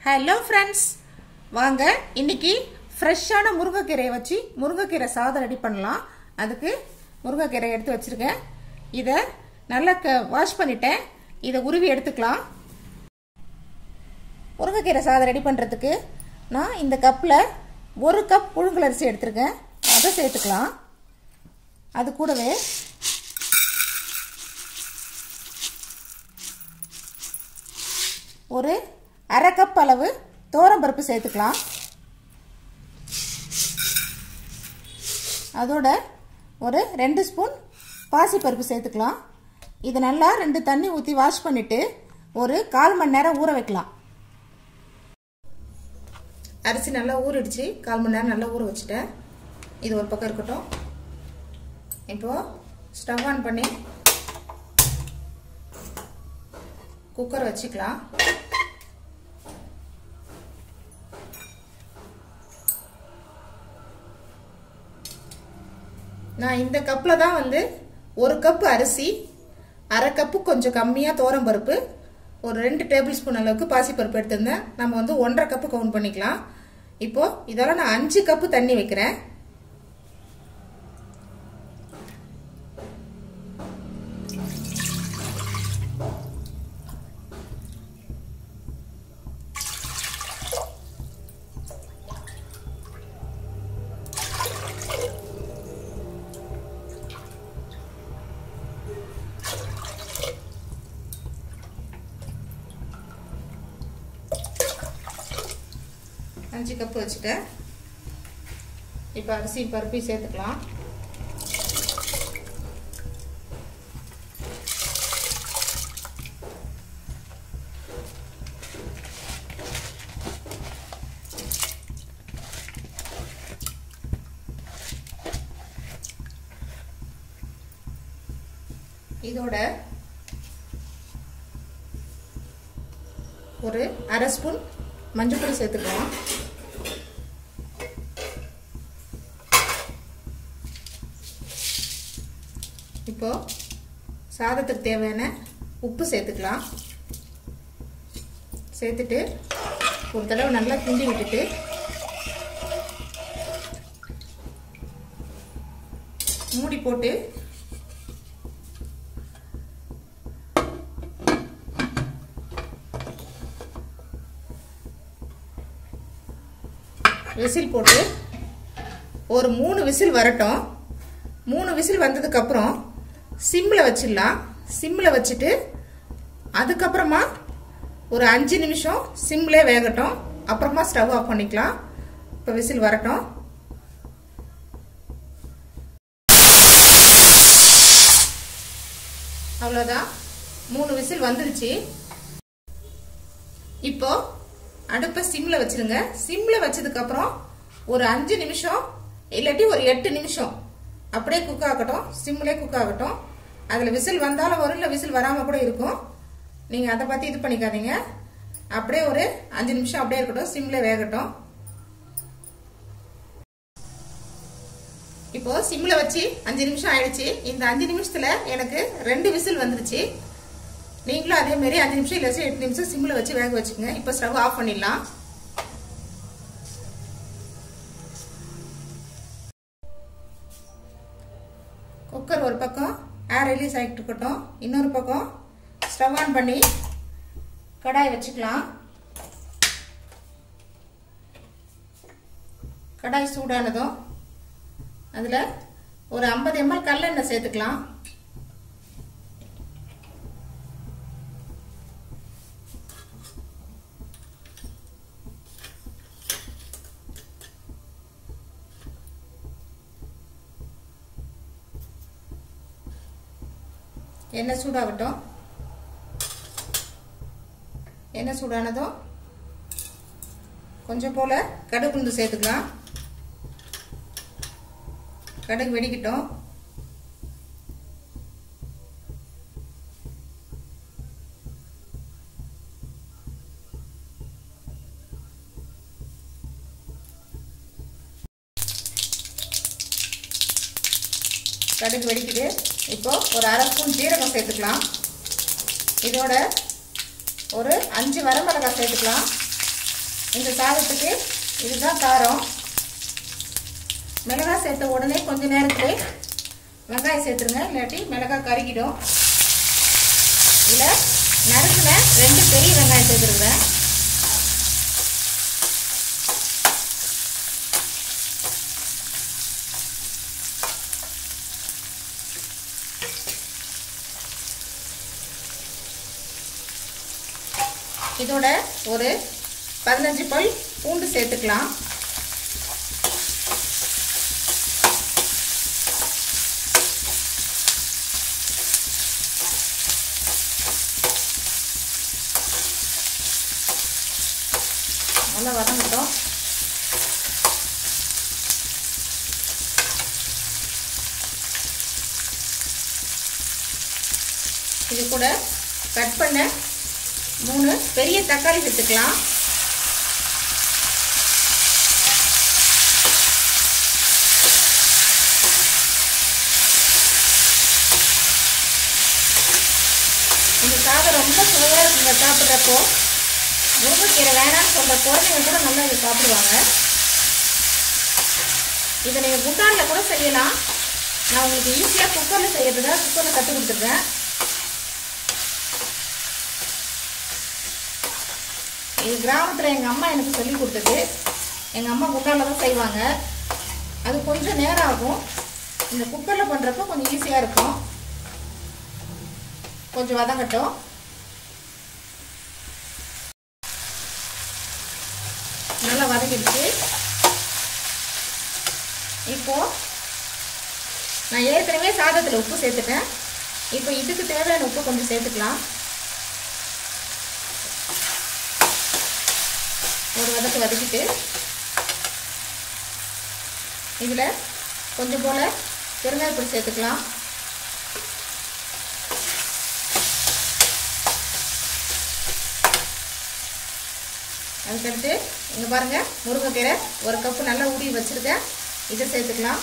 hello friends வாங்க இன்னைக்கு ஃப்ரெஷ்ஷான முருங்கைக்கீரையை வச்சு முருங்கைக்கீரை சாதம் ரெடி பண்ணலாம் அதுக்கு முருங்கைக்கீரை எடுத்து வச்சிருக்கேன் இதை நல்லா க வாஷ் பண்ணிட்டேன் இதை உருவி எடுத்துக்கலாம் முருங்கைக்கீரை சாதம் ரெடி பண்ணுறதுக்கு நான் இந்த கப்பில் ஒரு கப் புழுங்கல் அரிசி எடுத்திருக்கேன் அதை சேர்த்துக்கலாம் அது கூடவே ஒரு அரை கப் அளவு பருப்பு சேர்த்துக்கலாம் அதோட ஒரு ரெண்டு ஸ்பூன் பாசிப்பருப்பு சேர்த்துக்கலாம் இது நல்லா ரெண்டு தண்ணி ஊற்றி வாஷ் பண்ணிவிட்டு ஒரு கால் மணி நேரம் ஊற வைக்கலாம் அரிசி நல்லா ஊறிடுச்சு கால் மணி நேரம் நல்லா ஊற வச்சுட்டேன் இது ஒரு பக்கம் இருக்கட்டும் இப்போது ஸ்டவ் ஆன் பண்ணி குக்கர் வச்சுக்கலாம் நான் இந்த கப்பில் தான் வந்து ஒரு கப்பு அரிசி அரை கப்பு கொஞ்சம் கம்மியாக தோரம் பருப்பு ஒரு ரெண்டு டேபிள் ஸ்பூன் அளவுக்கு பாசிப்பருப்பு எடுத்திருந்தேன் நம்ம வந்து ஒன்றரை கப்பு கவுண்ட் பண்ணிக்கலாம் இப்போ இதெல்லாம் நான் அஞ்சு கப்பு தண்ணி வைக்கிறேன் அஞ்சு கப்பு வச்சுட்டேன் இப்போ அரிசி பருப்பி சேர்த்துக்கலாம் இதோட ஒரு அரை ஸ்பூன் மஞ்சள் பொடி சேர்த்துக்கலாம் இப்போ சாதத்துக்கு தேவையான உப்பு சேர்த்துக்கலாம் சேர்த்துட்டு ஒரு தடவை நல்லா கிண்டி விட்டுட்டு மூடி போட்டு விசில் போட்டு ஒரு மூணு விசில் வரட்டும் மூணு விசில் வந்ததுக்கப்புறம் சிம்மில் வச்சிடலாம் சிம்மில் வச்சுட்டு அதுக்கப்புறமா ஒரு அஞ்சு நிமிஷம் சிம்லே வேகட்டும் அப்புறமா ஸ்டவ் ஆஃப் பண்ணிக்கலாம் இப்போ விசில் வரட்டும் அவ்வளோதான் மூணு விசில் வந்துருச்சு இப்போ அடுப்பை சிம்ல வச்சிருங்க சிம்ல வச்சதுக்கு அப்புறம் ஒரு அஞ்சு நிமிஷம் இல்லாட்டி ஒரு எட்டு நிமிஷம் அப்படியே குக் ஆகட்டும் சிம்லே குக் ஆகட்டும் அதுல விசில் வந்தாலும் வரும் இல்ல விசில் வராம கூட இருக்கும் நீங்க அதை பத்தி இது பண்ணிக்காதீங்க அப்படியே ஒரு அஞ்சு நிமிஷம் அப்படியே இருக்கட்டும் சிம்ல வேகட்டும் இப்போ சிம்ல வச்சு அஞ்சு நிமிஷம் ஆயிடுச்சு இந்த அஞ்சு நிமிஷத்துல எனக்கு ரெண்டு விசில் வந்துருச்சு நீங்களும் அதே மாதிரி அஞ்சு நிமிஷம் இல்லை எட்டு நிமிஷம் சிம்மில் வச்சு வேக வச்சுக்கோங்க இப்போ ஸ்டவ் ஆஃப் பண்ணிடலாம் குக்கர் ஒரு பக்கம் ஏர் ரிலீஸ் ஆகிட்டு இருக்கட்டும் இன்னொரு பக்கம் ஸ்டவ் ஆன் பண்ணி கடாய் வச்சுக்கலாம் கடாய் சூடானதும் அதில் ஒரு ஐம்பது எம்எல் கல்லெண்ணெய் சேர்த்துக்கலாம் எண்ணெய் சூடாகட்டும் எண்ணெய் சூடானதும் கொஞ்சம் போல கடுகு உளுந்து சேர்த்துக்கலாம் கடுகு வெடிக்கட்டும் கடுகு வெடிக்குது இப்போ ஒரு அரை ஸ்பூன் ஜீரகம் சேர்த்துக்கலாம் இதோட ஒரு அஞ்சு வரமிளகாய் சேர்த்துக்கலாம் இந்த சாதத்துக்கு இதுதான் காரம் மிளகாய் சேர்த்த உடனே கொஞ்ச நேரத்துக்கு வெங்காயம் சேர்த்துருங்க இல்லாட்டி மிளகாய் கருகிடும் இதில் நறுக்குன ரெண்டு பெரிய வெங்காயம் சேர்த்துருங்க இதோட ஒரு பதினஞ்சு பல் பூண்டு சேர்த்துக்கலாம் நல்லா வதங்கட்டும் இது கூட கட் பண்ண மூணு பெரிய தக்காளி சேர்த்துக்கலாம் இந்த சாதம் ரொம்ப சுவையாக இருக்குங்க சாப்பிட்றப்போ முருங்கைக்கீரை வேணாம்னு சொல்கிற குழந்தைங்க கூட நல்லா இதை சாப்பிடுவாங்க இதை நீங்கள் குண்டானில் கூட செய்யலாம் நான் உங்களுக்கு ஈஸியாக குக்கரில் செய்யறதுக்காக குக்கரில் கற்றுக் கொடுத்துருக்கேன் இது கிராமத்தில் எங்கள் அம்மா எனக்கு சொல்லி கொடுத்தது எங்கள் அம்மா குண்டானில் தான் செய்வாங்க அது கொஞ்சம் நேரம் ஆகும் இந்த குக்கரில் பண்ணுறப்போ கொஞ்சம் ஈஸியாக இருக்கும் கொஞ்சம் வதங்கட்டும் நல்லா வதங்கிடுச்சு இப்போ நான் ஏற்கனவே சாதத்தில் உப்பு சேர்த்துட்டேன் இப்போ இதுக்கு தேவையான உப்பு கொஞ்சம் சேர்த்துக்கலாம் ஒரு வதக்கு வதக்கிட்டு இதில் கொஞ்சம் போல் பெருங்காயப்பொடி சேர்த்துக்கலாம் அதுக்கடுத்து இங்கே பாருங்கள் முருங்கைக்கீரை ஒரு கப்பு நல்லா உருவி வச்சுருக்கேன் இதை சேர்த்துக்கலாம்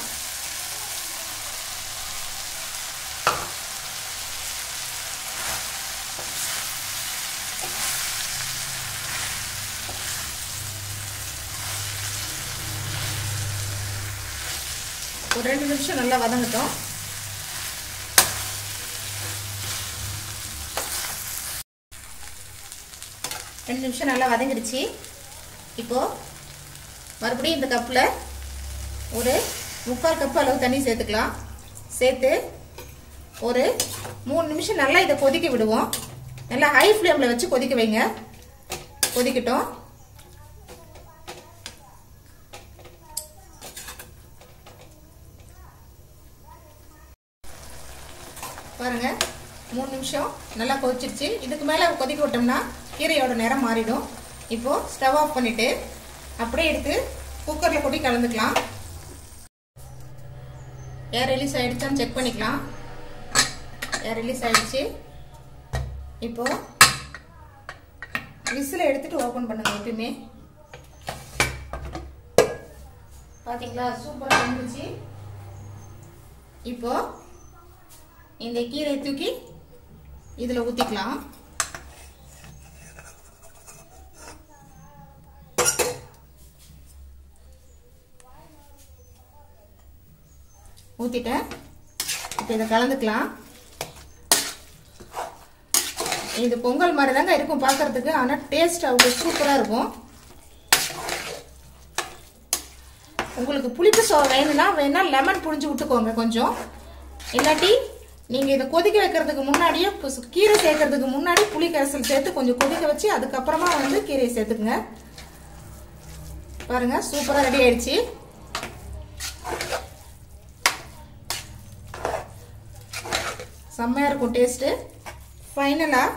ஒரு ரெண்டு நிமிஷம் நல்லா வதங்கட்டும் ரெண்டு நிமிஷம் நல்லா வதங்கிடுச்சு இப்போது மறுபடியும் இந்த கப்பில் ஒரு முக்கால் கப்பு அளவு தண்ணி சேர்த்துக்கலாம் சேர்த்து ஒரு மூணு நிமிஷம் நல்லா இதை கொதிக்க விடுவோம் நல்லா ஹை ஃப்ளேமில் வச்சு கொதிக்க வைங்க கொதிக்கட்டும் பாருங்க மூணு நிமிஷம் நல்லா கொதிச்சிருச்சு இதுக்கு மேலே கொதிக்க விட்டோம்னா கீரையோட நிறம் மாறிடும் இப்போ ஸ்டவ் ஆஃப் பண்ணிட்டு அப்படியே எடுத்து குக்கரில் கொட்டி கலந்துக்கலாம் ஏர் ரிலீஸ் ஆயிடுச்சான்னு செக் பண்ணிக்கலாம் ஏர் ரிலீஸ் ஆயிடுச்சு இப்போ விசில் எடுத்துட்டு ஓப்பன் பண்ணுங்க எப்பயுமே பாத்தீங்களா சூப்பராக வந்துச்சு இப்போ இந்த கீரை தூக்கி இதில் ஊற்றிக்கலாம் ஊற்றிட்டேன் இப்போ இதை கலந்துக்கலாம் இது பொங்கல் மாதிரி தாங்க இருக்கும் பார்க்கறதுக்கு ஆனால் டேஸ்ட் அவ்வளோ சூப்பராக இருக்கும் உங்களுக்கு புளிப்பு சோ வேணும்னா வேணா லெமன் புழிஞ்சு விட்டுக்கோங்க கொஞ்சம் இல்லாட்டி நீங்கள் இதை கொதிக்க வைக்கிறதுக்கு முன்னாடியே பு- கீரை சேர்க்கறதுக்கு முன்னாடி புளி கரைசல் சேர்த்து கொஞ்சம் கொதிக்க வச்சு அதுக்கப்புறமா வந்து கீரையை சேர்த்துக்குங்க பாருங்க சூப்பராக ரெடி ஆயிடுச்சு செம்மையாக இருக்கும் டேஸ்ட்டு ஃபைனலாக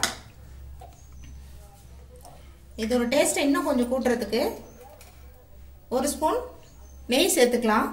இதோட டேஸ்ட்டை இன்னும் கொஞ்சம் கூட்டுறதுக்கு ஒரு ஸ்பூன் நெய் சேர்த்துக்கலாம்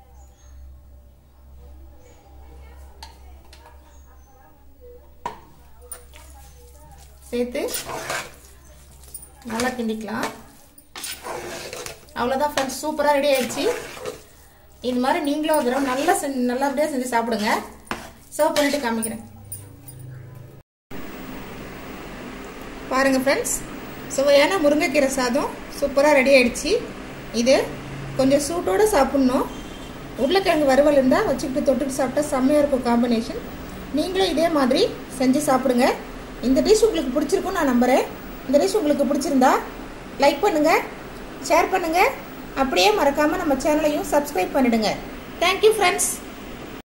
சேர்த்து நல்லா கிண்டிக்கலாம் அவ்வளோதான் ஃப்ரெண்ட்ஸ் சூப்பராக ரெடி ஆயிடுச்சு இது மாதிரி நீங்களும் ஒரு தடவை நல்லா செஞ்சு நல்லபடியாக செஞ்சு சாப்பிடுங்க சர்வ் பண்ணிட்டு காமிக்கிறேன் பாருங்க ஃப்ரெண்ட்ஸ் சுவையான முருங்கைக்கீரை சாதம் சூப்பராக ரெடி ஆயிடுச்சு இது கொஞ்சம் சூட்டோடு சாப்பிட்ணும் உருளைக்கிழங்கு வறுவல் இருந்தால் வச்சுக்கிட்டு தொட்டுட்டு சாப்பிட்டா செம்மையாக இருக்கும் காம்பினேஷன் நீங்களும் இதே மாதிரி செஞ்சு சாப்பிடுங்க இந்த டிஷ் உங்களுக்கு பிடிச்சிருக்கும் நான் நம்புகிறேன் இந்த டிஷ் உங்களுக்கு பிடிச்சிருந்தா லைக் பண்ணுங்கள் ஷேர் பண்ணுங்கள் அப்படியே மறக்காமல் நம்ம சேனலையும் சப்ஸ்கிரைப் பண்ணிடுங்க தேங்க்யூ ஃப்ரெண்ட்ஸ்